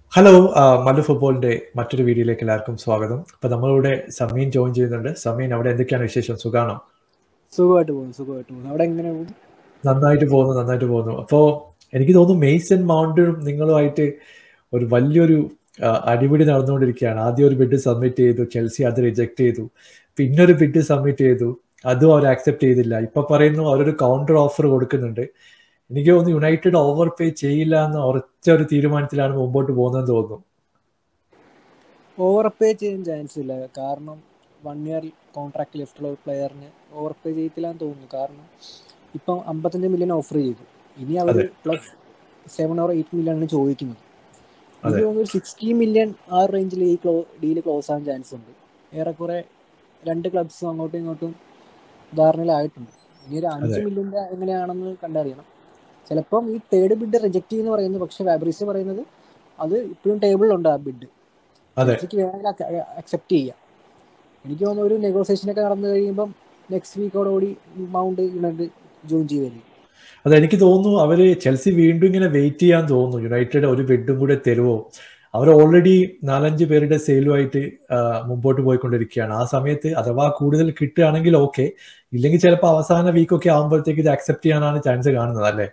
Hello Mallu ഫുട്ബോളിന്റെ മറ്റൊരു വീഡിയോയിലേക്ക് എല്ലാവർക്കും സ്വാഗതം അപ്പൊ നമ്മളിവിടെ സമീൻ ജോയിൻ ചെയ്യുന്നുണ്ട് സമീൻ അവിടെ എന്തൊക്കെയാണ് വിശേഷം സുഖാണോ സുഖമായിട്ട് പോകുന്നു സുഖമായിട്ട് പോകുന്നു അവിടെ എങ്ങനെ പോകുന്നു നന്നായിട്ട് പോകുന്നു നന്നായിട്ട് പോകുന്നു അപ്പോ എനിക്ക് തോന്നുന്നു മെയ്സൺ മൗണ്ടും നിങ്ങളുമായിട്ട് ഒരു വലിയൊരു ആ, അടിപിടി നടന്നുകൊണ്ടിരിക്കുകയാണ് ആദ്യം ഒരു ബിഡ് സബ്മിറ്റ് ചെയ്തു ചെൽസി അത് റിജക്ട് ചെയ്തു പിന്നെ ഒരു ബിഡ് സബ്മിറ്റ് ചെയ്തു അതും അവർ ആക്സെപ്റ്റ് ചെയ്തില്ല ഇപ്പൊ പറയുന്നു അവരൊരു കൗണ്ടർ ഓഫർ കൊടുക്കുന്നുണ്ട് എനിക്ക് തോന്നുന്നു യുണൈറ്റഡ് ഓവർ പേ ചെയ്യില്ല എന്ന ഉറച്ച ഒരു തീരുമാനത്തിലാണ് മുമ്പോട്ട് പോകുന്നതെന്ന് തോന്നുന്നു ഓവർ പേ ചെയ്യാൻ ചാൻസ് ഇല്ല കാരണം വൺ ഇയർ കോൺട്രാക്ട് ലെഫ്റ്റുള്ള ഒരു പ്ലെയറിന് ഓവർ പേ ചെയ്യത്തില്ല എന്ന് തോന്നുന്നു കാരണം ഇപ്പം അമ്പത്തഞ്ച് മില്യൺ ഓഫർ ചെയ്തു ഇനി അവർ അതെ. Plus seven or eight million ആണ് ചോദിക്കുന്നത് അതെ. എനിക്ക് തോന്നുന്നു ഒരു സിക്സ്റ്റി മില്യൺ ആ റേഞ്ചിൽ ഈ ക്ലോ ഡീല് ക്ലോസ് ആകാൻ ചാൻസ് ഉണ്ട് ഏറെക്കുറെ രണ്ട് ക്ലബ്സും അങ്ങോട്ടും ഇങ്ങോട്ടും ധാരണയിലായിട്ടുണ്ട് ഇനി ഒരു അഞ്ച് അതെ. മില്യൻ്റെ എങ്ങനെയാണെന്ന് കണ്ടറിയണം ചിലപ്പം ഈ തേർഡ് ബിഡ് റിജക്ട് ചെയ്യുന്നു പറയുന്നത് പക്ഷേ ഫാബ്രിസ് പറയുന്നത് അത് ഇപ്പോഴും ടേബിളിലുണ്ട് ആ ബിഡ് അതെ. ചെൽസിക്ക് വേണമെങ്കിൽ അക്സെപ്റ്റ് ചെയ്യാം എനിക്ക് തോന്നുന്നു ഒരു നെഗോസിയേഷൻ ഒക്കെ നടന്നു കഴിയുമ്പം നെക്സ്റ്റ് വീക്കോടുകൂടി മൗണ്ട് യുണൈറ്റഡ് ജോയിൻ ചെയ്യുമായിരിക്കും അതെ എനിക്ക് തോന്നുന്നു അവര് ചെൽസി വീണ്ടും ഇങ്ങനെ വെയിറ്റ് ചെയ്യാൻ തോന്നുന്നു യുണൈറ്റഡ് ഒരു ബെഡും കൂടെ തരുമോ അവർ ഓൾറെഡി നാലഞ്ച് പേരുടെ സെയിലുമായിട്ട് മുമ്പോട്ട് പോയിക്കൊണ്ടിരിക്കുകയാണ് ആ സമയത്ത് അഥവാ കൂടുതൽ കിട്ടുകയാണെങ്കിൽ ഓക്കെ ഇല്ലെങ്കിൽ ചിലപ്പോൾ അവസാന വീക്കൊക്കെ ആകുമ്പോഴത്തേക്ക് ഇത് അക്സെപ്റ്റ് ചെയ്യാനാണ് ചാൻസ് കാണുന്നത് അല്ലേ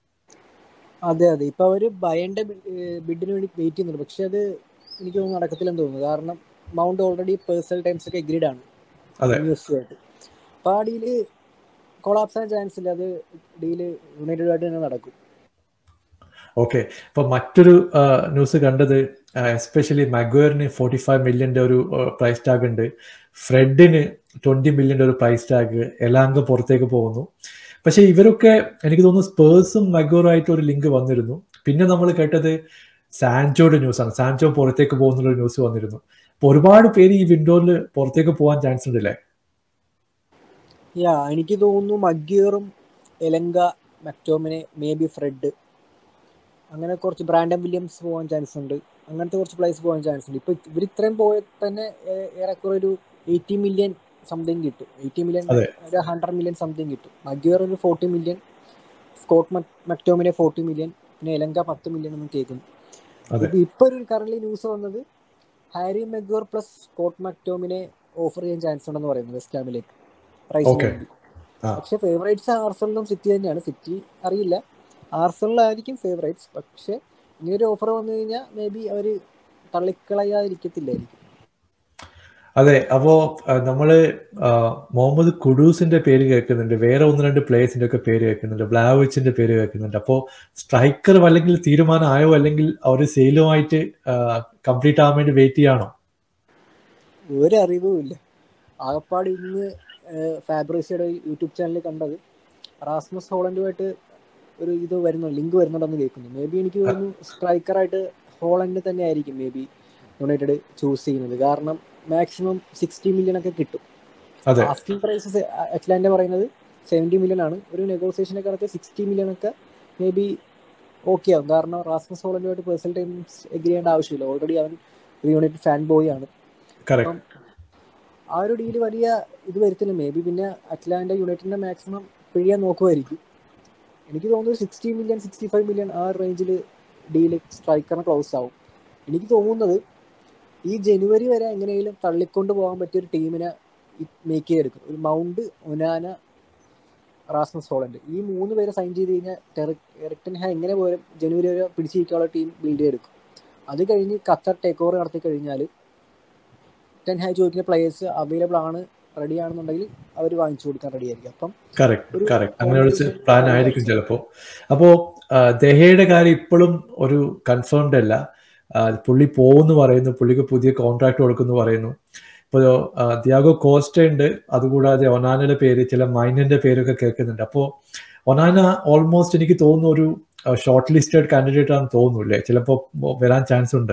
അതെ അതെ ഇപ്പൊ അവര് ബയന്റെ ബിഡിന് വേണ്ടി വെയിറ്റ് ചെയ്യുന്നുണ്ട് പക്ഷെ അത് എനിക്ക് തോന്നുന്നു നടക്കത്തില്ലെന്ന് തോന്നുന്നു കാരണം മൗണ്ട് ഓൾറെഡി പേഴ്സണൽ ടൈംസ് ഒക്കെ എഗ്രീഡ് ആണ് അതെ. യുഎസ്സുമായിട്ട് അപ്പൊ ആ ഡീല് കൊളാപ്സ് ആകാൻ ചാൻസ് ഇല്ല അത് ഡീല് യുണൈറ്റഡുമായിട്ട് തന്നെ നടക്കും ഓക്കെ അപ്പൊ മറ്റൊരു ന്യൂസ് കണ്ടത് എസ്പെഷ്യലി മഗ്വയറിന് ഫോർട്ടി ഫൈവ് മില്യന്റെ ഒരു പ്രൈസ് ടാഗ് ഉണ്ട് ഫ്രെഡിന് ട്വന്റി മില്യന്റെ ഒരു പ്രൈസ് ടാഗ് എലാങ്ക പുറത്തേക്ക് പോകുന്നു പക്ഷെ ഇവരൊക്കെ എനിക്ക് തോന്നുന്നു സ്പേഴ്സും മഗ്വറുമായിട്ട് ഒരു ലിങ്ക് വന്നിരുന്നു പിന്നെ നമ്മൾ കേട്ടത് സാൻജോയുടെ ന്യൂസ് ആണ് സാൻജോ പുറത്തേക്ക് പോകുന്നുള്ള ന്യൂസ് വന്നിരുന്നു അപ്പൊ ഒരുപാട് പേര് ഈ വിൻഡോയിൽ പുറത്തേക്ക് പോകാൻ ചാൻസ് ഉണ്ട് അല്ലേ യാ എനിക്ക് തോന്നുന്നു മഗ്യൂറും Elanga McTominay maybe Fred അങ്ങനെ കുറച്ച് ബ്രാൻഡൻ വില്യംസ് പോകാൻ ചാൻസ് ഉണ്ട് അങ്ങനത്തെ കുറച്ച് പ്ലേസ് പോകാൻ ചാൻസ് ഉണ്ട് ഇപ്പൊ ഇവർ ഇത്രയും പോയ തന്നെ ഏ- ഏറെക്കുറെ ഒരു എയ്റ്റി മില്യൺ സംതിങ് കിട്ടും എയ്റ്റി മില്യൺ അതെ. ഒരു ഹൺഡ്രഡ് മില്യൺ സംതിങ് കിട്ടും മഗ്യൂർ ഒരു forty million Scott McTominay forty million പിന്നെ എലങ്ക പത്ത് മില്യൺ എന്ന് കേൾക്കുന്നു അതെ. ഇപ്പൊ ഇപ്പൊ ഒരു കറന്റ് ന്യൂസ് വന്നത് Harry Maguire plus Scott McTominay offer ചെയ്യാൻ ചാൻസ് ഉണ്ടെന്ന് പറയുന്നു വെസ്റ്റ് ഹാമിലേക്ക് പ്രൈസിന് Okay. വേണ്ടി ആ. പക്ഷെ ഫേവറേറ്റ്സ് ആർസണലും സിറ്റി തന്നെയാണ് സിറ്റി അറിയില്ല ആർസണലായിരിക്കും ഫേവറേറ്റ്സ് പക്ഷെ ഇങ്ങനെ ഒരു ഓഫർ വന്നു കഴിഞ്ഞാൽ മേ ബി അവർ തള്ളിക്കളയാതിരിക്കത്തില്ലായിരിക്കും അതെ അപ്പോ അഹ് നമ്മള് ആഹ് മുഹമ്മദ് കുഡൂസിന്റെ പേര് കേൾക്കുന്നുണ്ട് വേറെ ഒന്ന് രണ്ട് പ്ലേയേഴ്സിന്റെ ഒക്കെ പേര് കേൾക്കുന്നുണ്ട് ബ്ലാവിച്ചിന്റെ പേര് കേൾക്കുന്നുണ്ട് അപ്പോ സ്ട്രൈക്കർ അല്ലെങ്കിൽ തീരുമാനമായോ അല്ലെങ്കിൽ അവർ സെയിലുമായിട്ട് കംപ്ലീറ്റ് ആവാൻ വേണ്ടി വെയിറ്റ് ചെയ്യാണോ ഒരു അറിവും ഇല്ല ആകപ്പാട് ഇന്ന് ഫാബ്രിസിയുടെ യൂട്യൂബ് ചാനലിൽ കണ്ടത് റാസ്മസ് ഹോളൻഡുമായിട്ട് ഒരു ഇത് വരുന്നു ലിങ്ക് വരുന്നുണ്ടെന്ന് കേൾക്കുന്നു മേ ബി എനിക്ക് തോന്നുന്നു സ്ട്രൈക്കറായിട്ട് ഹോളണ്ട് തന്നെ ആയിരിക്കും മേ ബി യുണൈറ്റഡ് ചൂസ് ചെയ്യുന്നത് കാരണം മാക്സിമം സിക്സ്റ്റി മില്യൺ ഒക്കെ കിട്ടും അതെ ആസ്കിംഗ് പ്രൈസസ് അറ്റ്ലാന്റ പറയുന്നത് സെവൻറ്റി മില്യൺ ആണ് ഒരു നെഗോസിയേഷനൊക്കെ നടത്തി സിക്സ്റ്റി മില്യൺ ഒക്കെ മേ ബി ഓക്കെ ആവും കാരണം റാസ്മസ് ഹോളൻഡുമായിട്ട് പേഴ്സണൽ ടൈംസ് എഗ്രി ചെയ്യേണ്ട ആവശ്യമില്ല ഓൾറെഡി അവൻ ഒരു യുണൈറ്റഡ് ഫാൻ ബോയ് ആണ് കറക്റ്റ് ആ ഒരു ഡീല് വലിയ ഇത് വരുത്തില്ല മേ ബി പിന്നെ അറ്റ്ലാന്റ യുണൈറ്റഡിന്റെ മാക്സിമം പിഴിയാൻ നോക്കുമായിരിക്കും എനിക്ക് തോന്നുന്നു sixty million sixty five million ആ റേഞ്ചിൽ ഡീല് സ്ട്രൈക്കറിന് ക്ലോസ് ആവും എനിക്ക് തോന്നുന്നത് ഈ ജനുവരി വരെ എങ്ങനെയെങ്കിലും തള്ളിക്കൊണ്ട് പോകാൻ പറ്റിയ ഒരു ടീമിനെ മേക്ക് ചെയ്തെടുക്കും ഒരു മൗണ്ട് ഒനാന റാസ്മസ് ഹോളണ്ട് ഈ മൂന്ന് പേരെ സൈൻ ചെയ്ത് കഴിഞ്ഞാൽ എറിക്ടൻ ഹാ എങ്ങനെ പോലും ജനുവരി വരെ പിടിച്ചിരിക്കാനുള്ള ടീം ബിൽഡ് ചെയ്തെടുക്കും അത് കഴിഞ്ഞ് ഖത്തർ ടേക്ക് ഓവർ നടത്തി കഴിഞ്ഞാൽ ടെൻ ഹായ് ചോദിക്കുന്ന പ്ലേയേഴ്സ് അവൈലബിൾ ആണ് റെഡി ആണെന്നുണ്ടെങ്കിൽ അവർ വാങ്ങിച്ചു കൊടുക്കാൻ റെഡി ആയിരിക്കും അപ്പം കറക്റ്റ് ഒരു കറക്റ്റ് അങ്ങനെ ഒരു combination പ്ലാൻ ആയിരിക്കും ചിലപ്പോ അപ്പോ ദഹയുടെ കാര്യം ഇപ്പോഴും ഒരു കൺഫേംഡ് അല്ല ആ, പുള്ളി പോകുന്നു പറയുന്നു പുള്ളിക്ക് പുതിയ കോൺട്രാക്ട് കൊടുക്കുന്നു പറയുന്നു ഇപ്പോൾ ദിയാഗോ കോസ്റ്റ ഉണ്ട് അതുകൂടാതെ ഒനാനയുടെ പേര് ചില മൈനന്റെ പേരൊക്കെ കേൾക്കുന്നുണ്ട് അപ്പോൾ ഒനാന ഓൾമോസ്റ്റ് എനിക്ക് തോന്നുന്നു ഒരു ഷോർട്ട് ലിസ്റ്റഡ് കാൻഡിഡേറ്റ് ആണെന്ന് തോന്നുന്നു അല്ലേ ചിലപ്പോൾ വരാൻ ചാൻസ് ഉണ്ട്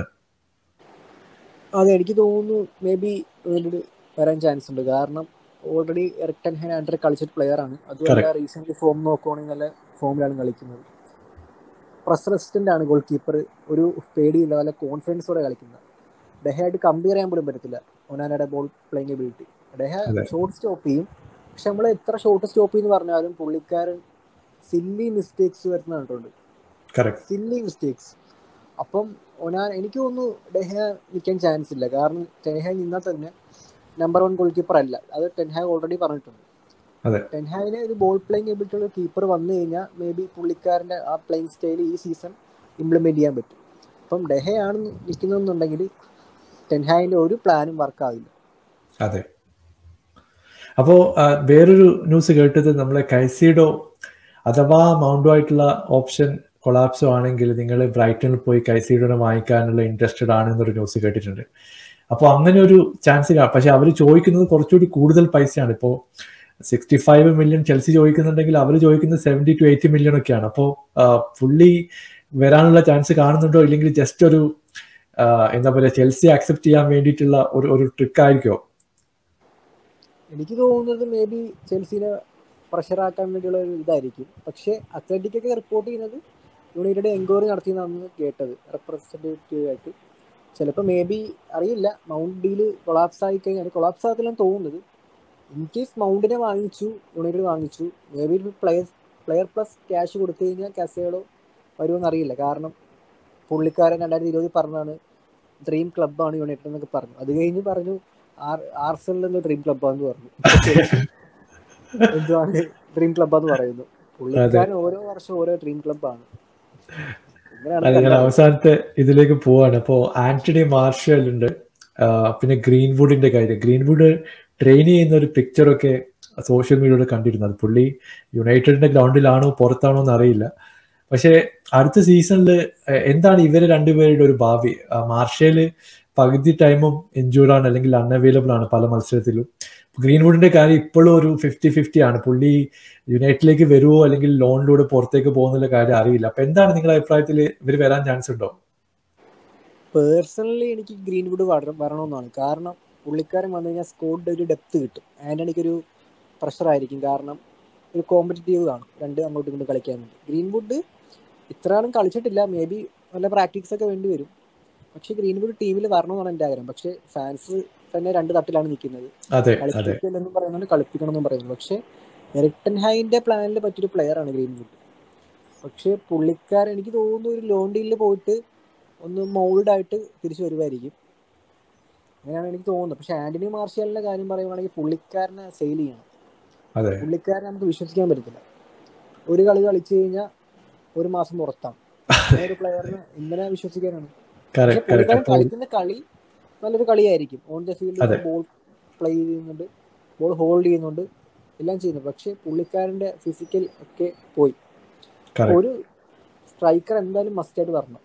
അതെ എനിക്ക് തോന്നുന്നു മേ ബി വരാൻ ചാൻസ് ഉണ്ട് കാരണം ഓൾറെഡി എറിക്ടൻ ഹാൻ അണ്ടർ കളിച്ചിട്ട് പ്ലെയർ ആണ് അതുമല്ല റീസെന്റ് ഫോം നോക്കുവാണെങ്കിൽ നല്ല ഫോമിലാണ് കളിക്കുന്നത് പ്രസ് റെസിസ്റ്റന്റ് ആണ് ഗോൾ കീപ്പർ ഒരു പേടിയില്ല നല്ല കോൺഫിഡൻസോടെ കളിക്കുന്നത് ഡെഹയായിട്ട് കമ്പയർ ചെയ്യാൻ പോലും പറ്റത്തില്ല ഒനാനയുടെ ബോൾ പ്ലേയിങ് എബിലിറ്റി ഡെഹ അതെ. ഷോട്ട് സ്റ്റോപ്പ് ചെയ്യും പക്ഷെ നമ്മൾ എത്ര ഷോട്ട് സ്റ്റോപ്പ് ചെയ്യുന്ന പറഞ്ഞാലും പുള്ളിക്കാരൻ സില്ലി മിസ്റ്റേക്സ് വരുന്ന കണ്ടിട്ടുണ്ട് കറക്റ്റ് സില്ലി മിസ്റ്റേക്സ് അപ്പം ഒനാൻ എനിക്ക് തോന്നുന്നു ഡെഹ നിൽക്കാൻ ചാൻസ് ഇല്ല കാരണം ടെൻഹ നിന്നാൽ തന്നെ നമ്പർ വൺ ഗോൾ കീപ്പർ അല്ല അത് ടെൻഹ ഓൾറെഡി പറഞ്ഞിട്ടുണ്ട് അതെ. ടെൻഹാവിന് ഒരു ബോൾ പ്ലേയിങ് എബിലിറ്റി ഉള്ള കീപ്പർ വന്നു കഴിഞ്ഞാൽ മേ ബി പുള്ളിക്കാരൻ്റെ ആ പ്ലേയിങ് സ്റ്റൈൽ ഈ സീസൺ ഇംപ്ലിമെന്റ് ചെയ്യാൻ പറ്റും അപ്പം ഡെഹയാണ് നിൽക്കുന്നതെന്നുണ്ടെങ്കിൽ ടെൻഹാവിൻ്റെ ഒരു പ്ലാനും വർക്കാവില്ല അതെ അപ്പോ ആ, വേറൊരു ന്യൂസ് കേട്ടത് നമ്മളെ കൈസീഡോ അഥവാ മൗണ്ടുമായിട്ടുള്ള ഓപ്ഷൻ കൊളാപ്സോ ആണെങ്കിൽ നിങ്ങൾ ബ്രൈറ്റണിൽ പോയി കൈസീഡോനെ വാങ്ങിക്കാനുള്ള ഇൻട്രസ്റ്റഡ് ആണെന്നൊരു ന്യൂസ് കേട്ടിട്ടുണ്ട് അപ്പോൾ അങ്ങനെ ഒരു ചാൻസ് പക്ഷെ അവർ ചോദിക്കുന്നത് കുറച്ചുകൂടി കൂടുതൽ പൈസയാണ് ഇപ്പോൾ സിക്സ്റ്റി ഫൈവ് മില്യൺ ചെൽസി ചോദിക്കുന്നുണ്ടെങ്കിൽ അവർ ചോദിക്കുന്നത് സെവൻറ്റി ടു എയ്റ്റി മില്യൺ ഒക്കെയാണ് അപ്പോൾ പുള്ളി വരാനുള്ള ചാൻസ് കാണുന്നുണ്ടോ ഇല്ലെങ്കിൽ ജസ്റ്റ് ഒരു ആ, എന്താ പറയുക ചെൽസി അക്സെപ്റ്റ് ചെയ്യാൻ വേണ്ടിയിട്ടുള്ള ഒരു ഒരു ട്രിക്ക് ആയിരിക്കുമോ എനിക്ക് തോന്നുന്നത് മേ ബി ചെൽസിനെ പ്രഷറാക്കാൻ വേണ്ടിയുള്ള ഒരു ഇതായിരിക്കും പക്ഷേ അത്ലറ്റിക്കൊക്കെ റിപ്പോർട്ട് ചെയ്യുന്നത് യുണൈറ്റഡ് എൻക്വയറി നടത്തിയെന്നാണ് കേട്ടത് റെപ്രസെൻറ്റേറ്റീവ് ആയിട്ട് ചിലപ്പോൾ മേ ബി അറിയില്ല മൗണ്ട് ഡീല് കൊളാപ്സ് ആയി കഴിഞ്ഞാൽ കൊളാപ്സ് ആകത്തില്ലെന്ന് തോന്നുന്നത് ഇൻ കേസ് മൗണ്ടിനെ വാങ്ങിച്ചു യുണൈറ്റഡ് വാങ്ങിച്ചു maybe player player plus cash കൊടുത്തു കഴിഞ്ഞാൽ കസേഡോ വരുമെന്ന് അറിയില്ല കാരണം പുള്ളിക്കാരൻ രണ്ടായിരത്തി ഇരുപതിൽ പറഞ്ഞാണ് ഡ്രീം ക്ലബ്ബാണ് യുണൈറ്റഡ് എന്നൊക്കെ പറഞ്ഞു അത് കഴിഞ്ഞ് പറഞ്ഞു ആർ ആർസണൽ എന്ന ഡ്രീം ക്ലബ്ബാന്ന് പറഞ്ഞു എന്തുവാണ് ഡ്രീം ക്ലബ്ബാന്ന് പറയുന്നു പുള്ളിക്കാരൻ ഓരോ വർഷം ഓരോ ഡ്രീം ക്ലബ്ബാണ് അത് ഞങ്ങൾ അവസാനത്തെ ഇതിലേക്ക് പോവാണ് അപ്പോ ആന്റണി മാർഷൽ ഉണ്ട് ആ, പിന്നെ ഗ്രീൻവുഡിന്റെ കാര്യം ഗ്രീൻവുഡ് ട്രെയിൻ ചെയ്യുന്ന ഒരു പിക്ചറൊക്കെ സോഷ്യൽ മീഡിയയിൽ കണ്ടിരുന്നു അത് പുള്ളി യുണൈറ്റഡിന്റെ ഗ്രൗണ്ടിലാണോ പുറത്താണോ എന്ന് അറിയില്ല പക്ഷെ അടുത്ത സീസണിൽ എന്താണ് ഇവര് രണ്ടുപേരുടെ ഒരു ഭാവി ആ, മാർഷല് പകുതി ടൈമും ഇഞ്ചൂർഡ് ആണ് അല്ലെങ്കിൽ അൺഅവൈലബിൾ ആണ് പല മത്സരത്തിലും ഗ്രീൻവുഡിന്റെ കാര്യം ഇപ്പോഴും ഒരു ഫിഫ്റ്റി ഫിഫ്റ്റി ആണ് പുള്ളി യുണൈറ്റഡിലേക്ക് വരുമോ അല്ലെങ്കിൽ ലോണിലൂടെ പുറത്തേക്ക് പോകുന്നുള്ള കാര്യം അറിയില്ല അപ്പൊ എന്താണ് നിങ്ങളുടെ അഭിപ്രായത്തിൽ ഇവർ വരാൻ ചാൻസ് ഉണ്ടോ പേഴ്സണലി എനിക്ക് ഗ്രീൻവുഡ് വരണമെന്നാണ് കാരണം പുള്ളിക്കാരൻ വന്നു കഴിഞ്ഞാൽ സ്കോഡിന്റെ ഒരു ഡെപ്ത് കിട്ടും ആന്റണിക്കൊരു പ്രഷർ ആയിരിക്കും കാരണം ഒരു കോമ്പറ്റീവ് കാണും രണ്ട് അങ്ങോട്ടും ഇങ്ങോട്ടും കളിക്കാൻ വേണ്ടി ഗ്രീൻവുഡ് ഇത്ര നാളും കളിച്ചിട്ടില്ല മേ ബി നല്ല പ്രാക്ടീസ് ഒക്കെ വേണ്ടി വരും പക്ഷെ ഗ്രീൻവുഡ് ടീമിൽ വരണമെന്നാണ് എൻ്റെ ആഗ്രഹം പക്ഷെ ഫാൻസ് തന്നെ രണ്ട് തട്ടിലാണ് നിൽക്കുന്നത് അതെ അതെ കളിപ്പിക്കില്ലെന്നും പറയുന്നുണ്ട് കളിപ്പിക്കണം എന്നും പറയുന്നു പക്ഷെ എറിക്ടൻ ഹൈന്റെ പ്ലാനിൽ പറ്റിയൊരു പ്ലെയർ ആണ് ഗ്രീൻവുഡ് പക്ഷെ പുള്ളിക്കാരൻ എനിക്ക് തോന്നുന്നു ഒരു ലോൺ ഡീലിൽ പോയിട്ട് ഒന്ന് മൗൾഡ് ആയിട്ട് തിരിച്ചു വരുമായിരിക്കും അങ്ങനെയാണ് എനിക്ക് തോന്നുന്നത് പക്ഷെ ആന്റണി മാർഷ്യലിന്റെ കാര്യം പറയുവാണെങ്കിൽ പുള്ളിക്കാരനെ സെയിൽ ചെയ്യണം അതെ പുള്ളിക്കാരനെ നമുക്ക് വിശ്വസിക്കാൻ പറ്റത്തില്ല ഒരു കളി കളിച്ചു കഴിഞ്ഞാൽ ഒരു മാസം പുറത്താണ് അങ്ങനെ ഒരു പ്ലെയറിനെ ഇങ്ങനെ വിശ്വസിക്കാനാണ് പക്ഷെ കറക്റ്റ് കറക്റ്റ് പുള്ളിക്കാരൻ അപ്പോൾ കളിക്കുന്ന കളി നല്ലൊരു കളിയായിരിക്കും ഓൺ ദ ഫീൽഡ് അതെ. ബോൾ പ്ലേ ചെയ്യുന്നുണ്ട് ബോൾ ഹോൾഡ് ചെയ്യുന്നുണ്ട് എല്ലാം ചെയ്യുന്നു പക്ഷെ പുള്ളിക്കാരന്റെ ഫിസിക്കൽ ഒക്കെ പോയി കറക്റ്റ് ഒരു സ്ട്രൈക്കർ എന്തായാലും മസ്റ്റ് ആയിട്ട് വരണം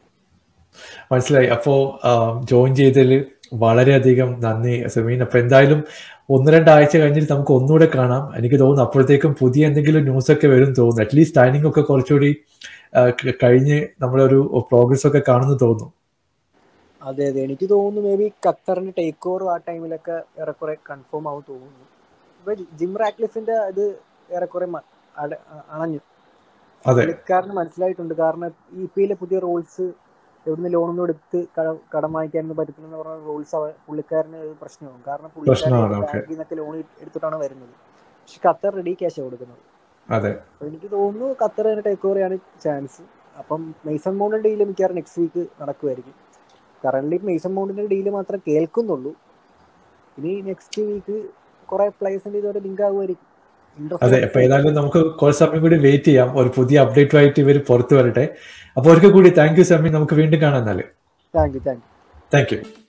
മനസ്സിലായി അപ്പോ ജോയിൻ ചെയ്തതിൽ വളരെയധികം നന്ദി സെമീൻ അപ്പൊ എന്തായാലും ഒന്ന് രണ്ടാഴ്ച കഴിഞ്ഞിട്ട് നമുക്ക് ഒന്നുകൂടെ കാണാം എനിക്ക് തോന്നുന്നു അപ്പോഴത്തേക്കും പുതിയ എന്തെങ്കിലും ന്യൂസ് ഒക്കെ വരും തോന്നുന്നു അറ്റ്ലീസ്റ്റ് ടൈമിംഗ് ഒക്കെ കുറച്ചുകൂടി ആ, ക- കഴിഞ്ഞ് നമ്മളൊരു പ്രോഗ്രസ് ഒക്കെ കാണുന്നു തോന്നുന്നു അതെ അതെ എനിക്ക് തോന്നുന്നു മേ ബി ഖത്തറിന്റെ ടേക്ക് ഓവർ ആ ടൈമിലൊക്കെ ഏറെക്കുറെ കൺഫേം ആവും തോന്നുന്നു ഇപ്പൊ ജിം റാക്ലിസിന്റെ ഇത് ഏറെക്കുറെ മ- അട- അ- അണഞ്ഞു അതെ പുള്ളിക്കാരന് മനസ്സിലായിട്ടുണ്ട് കാരണം ഇ പി എല്ലിലെ പുതിയ റൂൾസ് എവിടുന്ന് ലോണൊന്നും എടുത്ത് കട- കടം വാങ്ങിക്കാനൊന്നും പറ്റത്തില്ലെന്ന് പറഞ്ഞ റൂൾസ് പുള്ളിക്കാരന് ഒരു പ്രശ്നമാകും കാരണം പ്രശ്നമാണ്, പുള്ളിക്കാരൻ okay. ബാങ്കിൽ നിന്നൊക്കെ ലോൺ എടുത്തിട്ടാണ് വരുന്നത് പക്ഷെ ഖത്തർ റെഡി ക്യാഷ് കൊടുക്കുന്നത് അതെ അപ്പൊ എനിക്ക് തോന്നുന്നു ഖത്തർ തന്നെ ടേക്ക് ഓവർ ചെയ്യാൻ ചാൻസ് അപ്പം മെയ്സൺ മൗണ്ടിന്റെ ഡീല് മിക്കവാറും നെക്സ്റ്റ് വീക്ക് നടക്കുമായിരിക്കും കറന്റ് മെയ്സൺ മൗണ്ടിന്റെ ഡീല് മാത്രം കേൾക്കുന്നുള്ളൂ ഇനി നെക്സ്റ്റ് വീക്ക് കുറെ പ്ലേയേഴ്സിന്റെ ഇതോടെ ലിങ്ക് ആകുമായിരിക്കും അതെ അപ്പൊ ഏതായാലും നമുക്ക് കുറച്ച് സമയം കൂടി വെയിറ്റ് ചെയ്യാം ഒരു പുതിയ അപ്ഡേറ്റുമായിട്ട് ഇവർ പുറത്തു വരട്ടെ അപ്പൊ ഒരിക്കൽ കൂടി താങ്ക് യു സമീൻ നമുക്ക് വീണ്ടും കാണാം എന്നാല് thank you thank you thank U